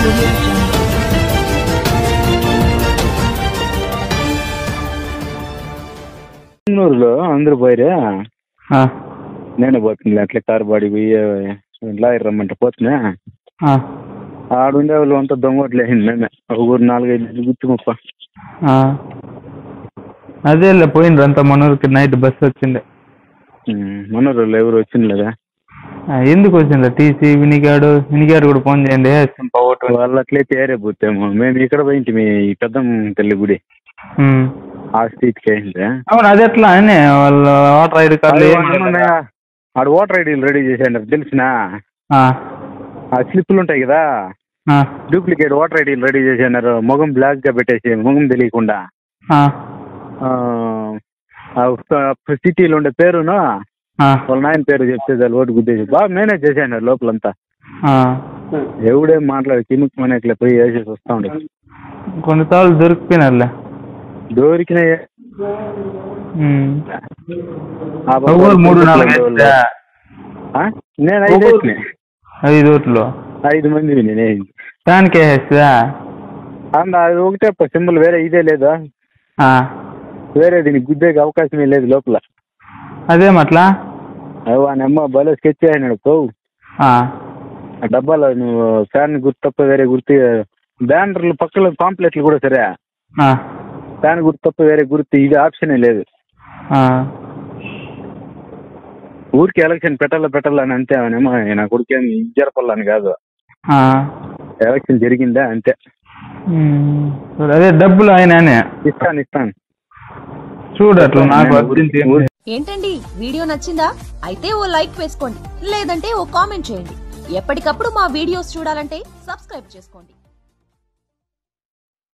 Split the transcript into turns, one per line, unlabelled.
audio jungle.
బెంగళూరులో అందరూ పోయిరే
ఆ,
నేను పోతుంది అట్లా కారు బాడి పోయి లాయర్ రమ్మంటే పోతున్నా
ఆ,
ఆడుండే వాళ్ళు అంతా దొంగోట్లు వేసింది మేమే ఒక ఊరు నాలుగైదు గుర్తు ముప్ప
ఆ. అదేలే పోయిండ్రు అంతా మనూరికి నైట్ బస్ వచ్చిండే
మనోరు వాళ్ళు ఎవరు వచ్చింది లేదా
ఆ, ఎందుకు వచ్చిండ్రు టీసీ వినిగాడు వినిగాడు కూడా ఫోన్ చేయండి ఓటు
వాళ్ళు అట్లే తేరే పోతేమో మేము ఇక్కడ పోయింటి మీ పెద్దమ్మ తల్లి గుడి
ఉమ్.
ఆ స్ట్రీట్కి వేసిందే
అవును అది ఎట్లా అని వాళ్ళు ఓటర్ ఐడి కార్డులు
అది
ఏం
మొన్న ఆడ ఓటర్ ఐడీలు రెడీ చేసాడు తెలిసిన
ఆ,
ఆ స్లిప్లు ఉంటాయి కదా
ఆ,
డూప్లికేట్ ఓటర్ ఐడీలు రెడీ చేసినారు మొగం బ్లాక్ గా పెట్టేసి మొగం తెలియకుండా
ఆ,
సిటీలో ఉండే పేరును
ఆ,
వాళ్ళ నాయన పేరు చెప్తే దాని ఓటు గుద్దేసి బాగా మేనేజ్ చేశాను లోపలంతా
ఆ.
ఎవడేం మాట్లాడి కిముక్ మన ఇట్లా పోయి వేసేసి వస్తా ఉండే
కొన్నిసార్లు దొరికిపోయినారులే
దొరికిన
ఉమ్.
ఆ బాబు
ఒక్కొక్కరు మూడు నాలుగు
వాళ్ళు-
వేస్తా.
ఆ? నేను ఐదు
ఒక్కొక్క-
వేసినా.
ఐదు ఓట్లు
ఐదు మంది నేనే
ఫ్యాన్కి వేసేస్తా
అంద అది ఒకటే సింబల్ వేరే ఇదే లేదా
ఆ,
వేరే దీనికి గుద్దేకి అవకాశమే లేదు లోపల
అదేమట్లా
అవ్వ అమ్మ భలే స్కెచ్ అయినాడు పో
ఆ,
ఆ డబ్బాలో నువ్వు ఫ్యాన్ గుర్తు తప్ప వేరే గుర్తు బ్యానర్లు పక్కల పాంప్లెట్లు కూడా సరే
ఆ,
ఫ్యాన్ గుర్తు తప్ప వేరే గుర్తు ఇది ఆప్షనే లేదు
ఆ.
ఊరికి ఎలక్షన్ పెట్టాలా పెట్టాలని అంతే అవనేమో నా కొడుకేం ఇది జరపాలని కాదు
ఆ.
ఎలక్షన్ జరిగిందా అంతే
ఉమ్. సరే, అదే డబ్బులు ఆయననే
ఇస్తాను ఇస్తాను
చూడు అట్లా నాకు అర్జెంట్ ఏం లేదు.
ఏంటండి వీడియో నచ్చిందా అయితే ఓ లైక్ వేసుకోండి లేదంటే ఓ కామెంట్ చేయండి ఎప్పటికప్పుడు మా వీడియోస్ చూడాలంటే సబ్స్క్రైబ్ చేసుకోండి